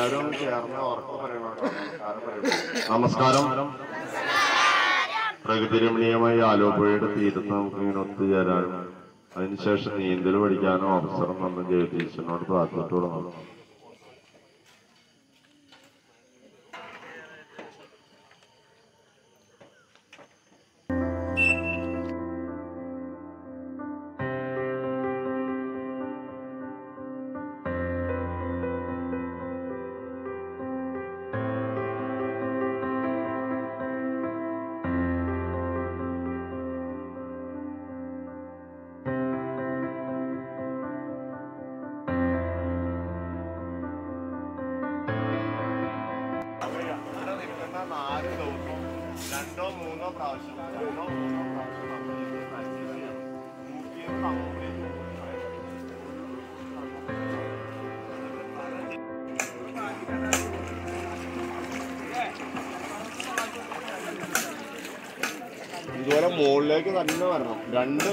എല്ലാവരും ചേർന്ന് ഉറപ്പ് പറയണം നമസ്കാരം പ്രകൃതി രമണീയമായ ആലോപ്പുഴയുടെ തീരത്ത് നമുക്ക് ഇങ്ങനെ ഒത്തുചേരാനും അതിനുശേഷം നീന്തൽ പഠിക്കാനും അവസരം തന്ന ജഗദീശനോട് പ്രാർത്ഥിച്ചു തുടങ്ങണം നാല് ദിവസം രണ്ടോ മൂന്നോ പ്രാവശ്യം രണ്ടോ മൂന്നോ പ്രാവശ്യം നമ്മൾ ഇത് പ്രാക്ടീസ് ചെയ്യണം ഊട്ടിയത് complete ഇതുപോലെ മുകളിലേക്ക് തന്നെ വരണം രണ്ട്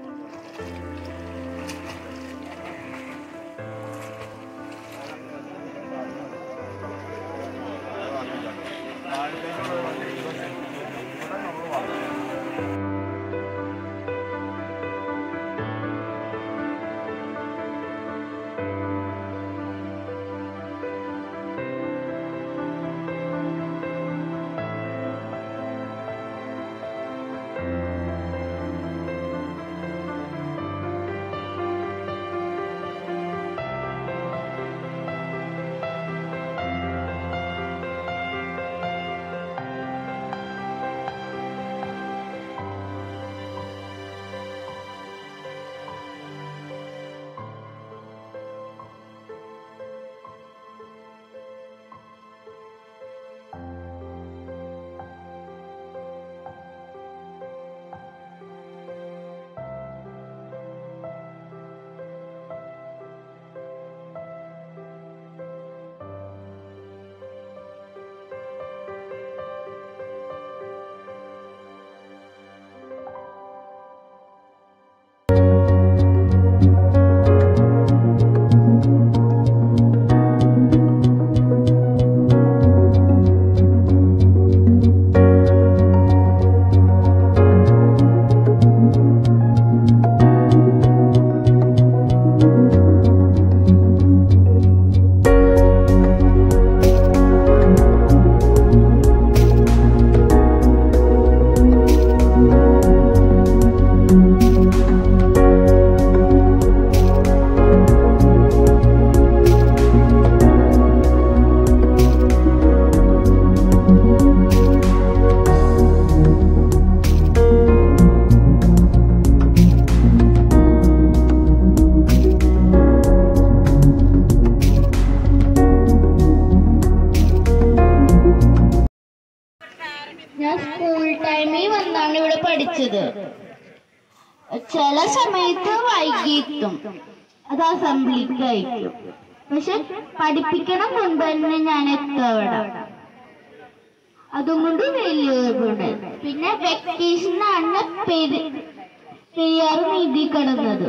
ഞാൻ സ്കൂൾ ടൈമിൽ വന്നാണ് ഇവിടെ പഠിച്ചത് ചില സമയത്ത് വൈകിട്ടും അത് അസംബ്ലിക്കായിരിക്കും പക്ഷെ പഠിപ്പിക്കണം മുൻപ് തന്നെ ഞാൻ എത്തവിടെ അതും കൊണ്ട് വലിയ ഒരുപാട് പിന്നെ വെക്കേഷനാണ് പെരി പെരിയാർ നീതി കിടന്നത്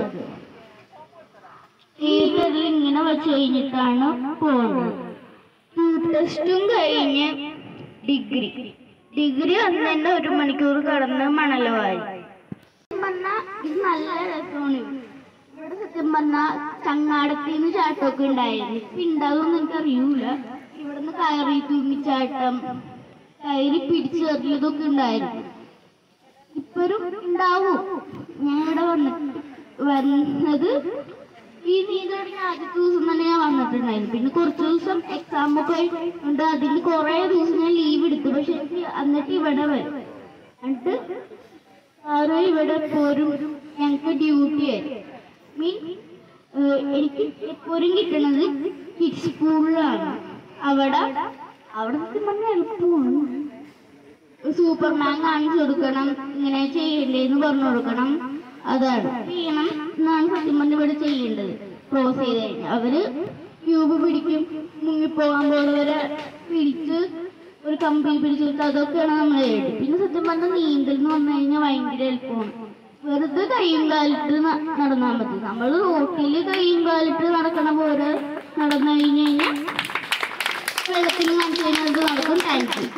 തിയേറ്ററിൽ ഇങ്ങനെ വെച്ച് കഴിഞ്ഞിട്ടാണ് പോകുന്നത് ടെസ്റ്റും കഴിഞ്ഞ് ഡിഗ്രി ഡിഗ്രി വന്ന് തന്നെ ഒരു മണിക്കൂർ കടന്ന് മണലവായി പറഞ്ഞാ ഇത് നല്ല രസമാണ് ഇവിടെ സത്യം പറഞ്ഞാ ചങ്ങാടത്തിന്ന് ചാട്ടമൊക്കെ ഉണ്ടായിരുന്നു ഇപ്പൊ ഉണ്ടാകുമെന്ന് എനിക്ക് അറിയൂല ഇവിടുന്ന് കയറി തൂങ്ങിച്ചാട്ടം കയറി പിടിച്ചെറിയതൊക്കെ ഉണ്ടായിരുന്നു ഇപ്പോഴും ഉണ്ടാവും ഞാൻ ഇവിടെ വന്നിട്ട് വന്നത് ഈ നീന്ത് തുടങ്ങിയ ആദ്യത്തെ ദിവസം തന്നെ ഞാൻ വന്നിട്ടുണ്ടായിരുന്നു പിന്നെ കുറച്ച് ദിവസം എക്സാം ഒക്കെ ഉണ്ട് അതിന് കുറെ ദിവസം ഞാൻ ലീവ് എടുത്തു പക്ഷെ എനിക്ക് എന്നിട്ട് ഇവിടെ വരും എന്നിട്ട് സാറ് ഇവിടെ എപ്പോഴും ഞങ്ങൾക്ക് ഡ്യൂട്ടി ആയി മീൻ എനിക്ക് എപ്പോഴും കിട്ടണത് കിഡ്സ് സ്കൂളിലാണ് അവിടെ അവിടെ സത്യം പറഞ്ഞാൽ എളുപ്പമാണ് സൂപ്പർമാൻ കാണിച്ചു കൊടുക്കണം ഇങ്ങനെ ചെയ്യല്ലേ എന്ന് പറഞ്ഞു കൊടുക്കണം അതാണ് ചെയ്യണം എന്നാണ് സത്യം പറഞ്ഞ ഇവിടെ ചെയ്യേണ്ടത് ക്രോസ് ചെയ്ത് കഴിഞ്ഞാൽ അവര് ട്യൂബ് പിടിക്കും മുങ്ങിപ്പോകാൻ പോകുന്നവരെ പിടിച്ച് ഒരു കമ്പി പിടിച്ചിട്ട് അതൊക്കെയാണ് നമ്മൾ ചെയ്യേണ്ടത് പിന്നെ സത്യം പറഞ്ഞ നീന്തൽ എന്ന് പറഞ്ഞു കഴിഞ്ഞാൽ ഭയങ്കര എളുപ്പമാണ് വെറുതെ കൈയും കാലിട്ട് ന- നടന്നാൽ മതി നമ്മൾ റോട്ടിൽ കൈയും കാലിട്ട് നടക്കണ പോലെ നടന്നു കഴിഞ്ഞു കഴിഞ്ഞാൽ വെള്ളത്തിൽ കാണിച്ചു തരുന്നത് നടക്കും താങ്ക് യു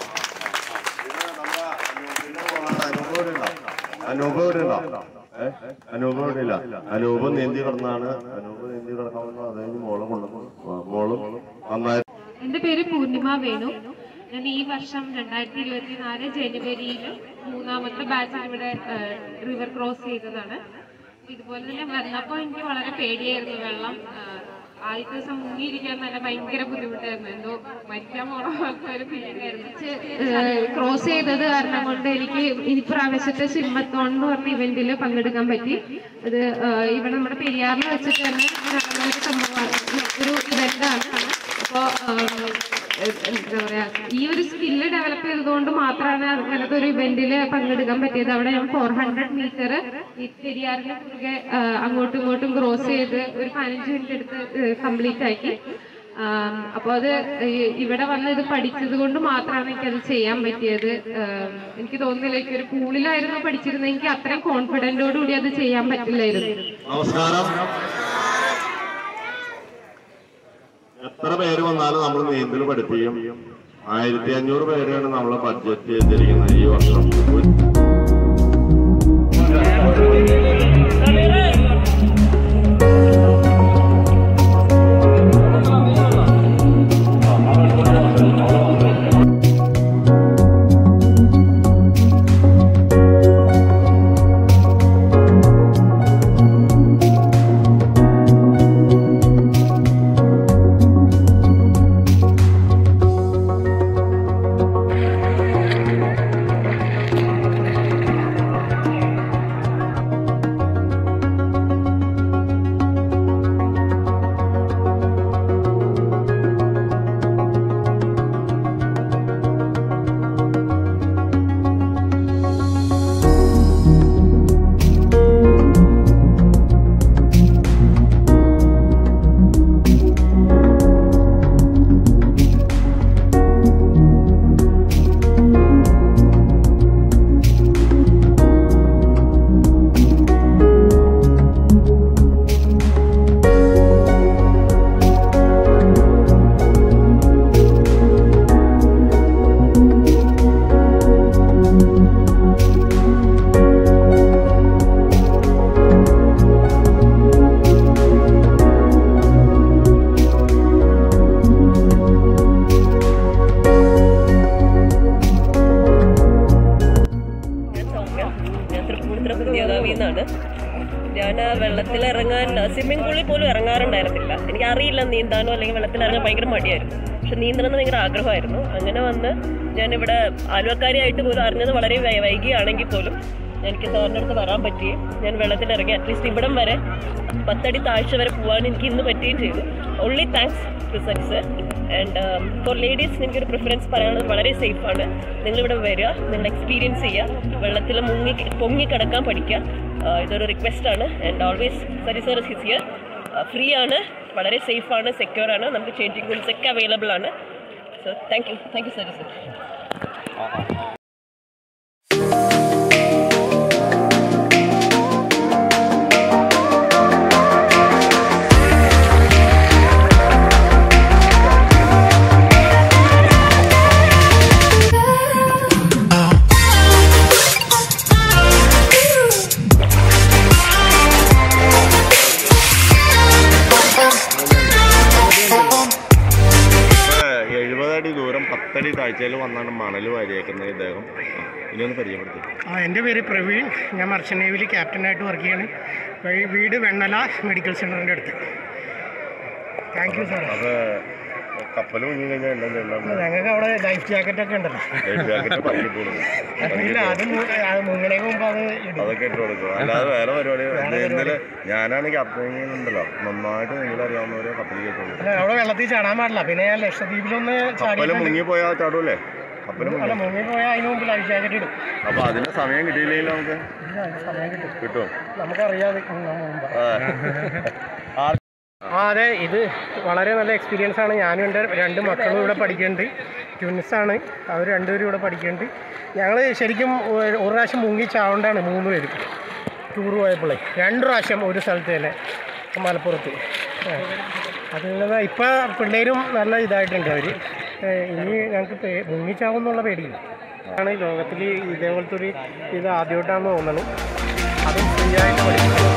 അനൂപ് ഇവിടെ ഉണ്ടോ ഏ? അനൂപ് ഇവിടെ ഇല്ല അനൂപ് നീന്തി കിടന്നാണ് അനൂപ് നീന്തി കിടക്കാമെന്ന് അതായത് മോളെ കൊണ്ടുവന്നു മോളും നന്നായി എന്റെ പേര് പൂർണിമ വേണു ഞാൻ ഈ വർഷം രണ്ടായിരത്തി ഇരുപത്തിനാല് ജനുവരിയിൽ മൂന്നാമത്തെ ബാച്ചിൽ ഇവിടെ റിവർ ക്രോസ് ചെയ്തതാണ് അപ്പൊ ഇതുപോലെ തന്നെ വന്നപ്പോൾ എനിക്ക് വളരെ പേടിയായിരുന്നു വെള്ളം ആ, ആദ്യത്തെ ദിവസം മുങ്ങിയിരിക്കാൻ തന്നെ ഭയങ്കര ബുദ്ധിമുട്ടായിരുന്നു എന്തോ മരിക്കാൻ പോണ പോലത്തെ ഒരു ഫീലിംഗായിരുന്നു ക്രോസ് ചെയ്തത് കാരണം കൊണ്ട് എനിക്ക് ഈ പ്രാവശ്യത്തെ സിമ്മത്തോൺ എന്ന് പറഞ്ഞ ഇവന്റിൽ പങ്കെടുക്കാൻ പറ്റി അത് ആ, ഇവിടെ നമ്മുടെ പെരിയാറിൽ വെച്ചിട്ട് തന്നെ നടന്ന ഒരു സംഭവമാണ് ഒരു ഇവന്റാണ് അപ്പോൾ എന്താ പറയാ ഈ ഒരു സ്കില്ല് ഡെവലപ്പ് ചെയ്തതുകൊണ്ട് മാത്രമാണ് അങ്ങനത്തെ ഒരു ഇവന്റിൽ പങ്കെടുക്കാൻ പറ്റിയത് അവിടെ ഞാൻ ഫോർ ഹൺഡ്രഡ് മീറ്റർ ഈ പെരിയാറിന് കുറുകെ ആ, അങ്ങോട്ടും ഇങ്ങോട്ടും ക്രോസ് ചെയ്ത് ഒരു പതിനഞ്ച് മിനിറ്റ് എടുത്ത് കംപ്ലീറ്റ് ആക്കി അപ്പോൾ അത് ഈ- ഇവിടെ വന്ന് ഇത് പഠിച്ചത് കൊണ്ട് മാത്രമാണ് എനിക്കത് ചെയ്യാൻ പറ്റിയത് ആ, എനിക്ക് തോന്നുന്നില്ല എനിക്ക് ഒരു പൂളിലായിരുന്നു പഠിച്ചിരുന്നെങ്കിൽ അത്രയും കോൺഫിഡൻറ്റോട് കൂടി അത് ചെയ്യാൻ പറ്റില്ലായിരുന്നു നമസ്കാരം എത്ര പേര് വന്നാലും നമ്മൾ നീന്തൽ പഠിപ്പിക്കും ആയിരത്തി അഞ്ഞൂറ് പേരെയാണ് നമ്മൾ ബഡ്ജറ്റ് ചെയ്തിരിക്കുന്നത് ഈ വർഷം ഞാൻ സൗമ്യ ഞാൻ തൃപ്പൂണിത്തുറ പുതിയകാവിൽ നിന്നാണ് ഞാൻ വെള്ളത്തിൽ ഇറങ്ങാൻ സ്വിമ്മിംഗ് പൂളിൽ പോലും ഇറങ്ങാറുണ്ടായിരുന്നില്ല എനിക്ക് അറിയില്ല നീന്താനോ അല്ലെങ്കിൽ വെള്ളത്തിൽ ഇറങ്ങാൻ ഭയങ്കര മടിയായിരുന്നു പക്ഷെ നീന്തണം എന്ന് ഭയങ്കര ആഗ്രഹമായിരുന്നു അങ്ങനെ വന്ന് ഞാനിവിടെ ആലുവക്കാരിയായിട്ട് പോലും അറിഞ്ഞത് വളരെ വൈ- വൈകിയാണെങ്കിൽ പോലും എനിക്ക് സാറിൻ്റെ അടുത്ത് വരാൻ പറ്റി ഞാൻ വെള്ളത്തിൽ ഇറങ്ങി അറ്റ്ലീസ്റ്റ് ഇവിടം വരെ പത്തടി താഴ്ച വരെ പോകാൻ എനിക്ക് ഇന്ന് പറ്റുകയും ചെയ്തു ഓൺലി താങ്ക്സ് ടു സക്സ് ആൻഡ് ഫോർ ലേഡീസ് എനിക്കൊരു പ്രിഫറൻസ് പറയാനുള്ളത് വളരെ സേഫാണ് നിങ്ങളിവിടെ വരിക നിങ്ങൾ എക്സ്പീരിയൻസ് ചെയ്യുക വെള്ളത്തിൽ മുങ്ങി പൊങ്ങി കിടക്കാൻ പഠിക്കുക ആഹ് ഇതൊരു റിക്വസ്റ്റ് ആണ് ആൻഡ് ഓൾവേസ് സരി സർ ഹിസ് ഹിയർ ഫ്രീ ആണ് വളരെ സേഫ് ആണ് സെക്യൂർ ആണ് നമുക്ക് ചേഞ്ചിങ് റൂംസ് ഒക്കെ അവൈലബിൾ ആണ് so thank you thank you സരി സർ എഴുപത് അടി ദൂരം പത്തടി താഴ്ചയിൽ വന്നാണ് മണൽ വാരിയേക്കുന്നത് ഇദ്ദേഹം ഇനി ഒന്ന് പരിചയപ്പെടുത്തി ആ എൻ്റെ പേര് പ്രവീൺ ഞാൻ മർച്ചൻ്റ് നേവിയിൽ ക്യാപ്റ്റനായിട്ട് വർക്ക് ചെയ്യാണ് വഴി- വീട് വെണ്ണല മെഡിക്കൽ സെൻ്ററിൻ്റെ അടുത്ത് താങ്ക് യു സാർ അത് കപ്പൽ മുങ്ങി കഴിഞ്ഞാൽ എല്ലാം ചെല്ലാം ഞങ്ങൾക്ക് അവിടെ ലൈഫ് ജാക്കറ്റ് ഒക്കെ ഉണ്ടല്ലോ ജാക്കറ്റ് പങ്കി പോകുന്നു ഇല്ല അത് മു- അത് മുങ്ങണേക്ക് മുമ്പ് അത് ഇടും അതൊക്കെ ഇട്ട് കൊടുക്കും അല്ലാതെ വേറെ പരിപാടി നീന്തല് ഞാനാണ് ക്യാപ്റ്റനിങ് ഉണ്ടല്ലോ നന്നായിട്ട് നീന്തൽ അറിയാവുന്നവരെ കപ്പലിൽ കേട്ടുള്ളൂ അല്ല അവിടെ വെള്ളത്തിൽ ചാടാൻ പാടില്ല പിന്നെ ഞാൻ ലക്ഷദ്വീപിലൊന്ന് കപ്പല് ചാടി മുങ്ങി പോയാൽ ചാടൂലേ കപ്പല് അല്ല മുങ്ങി മുങ്ങി പോയാൽ അതിന് മുമ്പ് ലൈഫ് ജാക്കറ്റ് ഇടും അപ്പൊ അതിന് സമയം കിട്ടിയില്ലെങ്കിൽ നമുക്ക് ഇല്ല, അതിന് സമയം കിട്ടും കിട്ടും നമുക്കറിയാതെ മുങ്ങാൻ മുമ്പ് ആ. ആ അതെ ഇത് വളരെ നല്ല എക്സ്പീരിയൻസ് ആണ് ഞാനും എൻ്റെ രണ്ട് മക്കളും ഇവിടെ പഠിക്കുന്നുണ്ട് ട്വിൻസാണ് അവർ രണ്ടുപേരും ഇവിടെ പഠിക്കുന്നുണ്ട് ഞങ്ങൾ ശരിക്കും ഒരു ഒരു പ്രാവശ്യം മുങ്ങി ചാവേണ്ടാണ് മൂന്ന് പേരും ടൂർ പോയപ്പോഴേ രണ്ട് പ്രാവശ്യം ഒരു സ്ഥലത്ത് തന്നെ മലപ്പുറത്ത് ആ. അതുള്ളത് ഇപ്പോൾ പിള്ളേരും നല്ല ഇതായിട്ടുണ്ട് അവർ ഇനി ഞങ്ങൾക്ക് പേ മുങ്ങിച്ചാവും എന്നുള്ള പേടിയില്ല ആണ് ലോകത്തിൽ ഇതേപോലത്തെ ഒരു ഇത് ആദ്യമായിട്ടാണെന്ന് തോന്നുന്നു അതും ഫ്രീ ആയിട്ട് പഠിക്കുന്നത്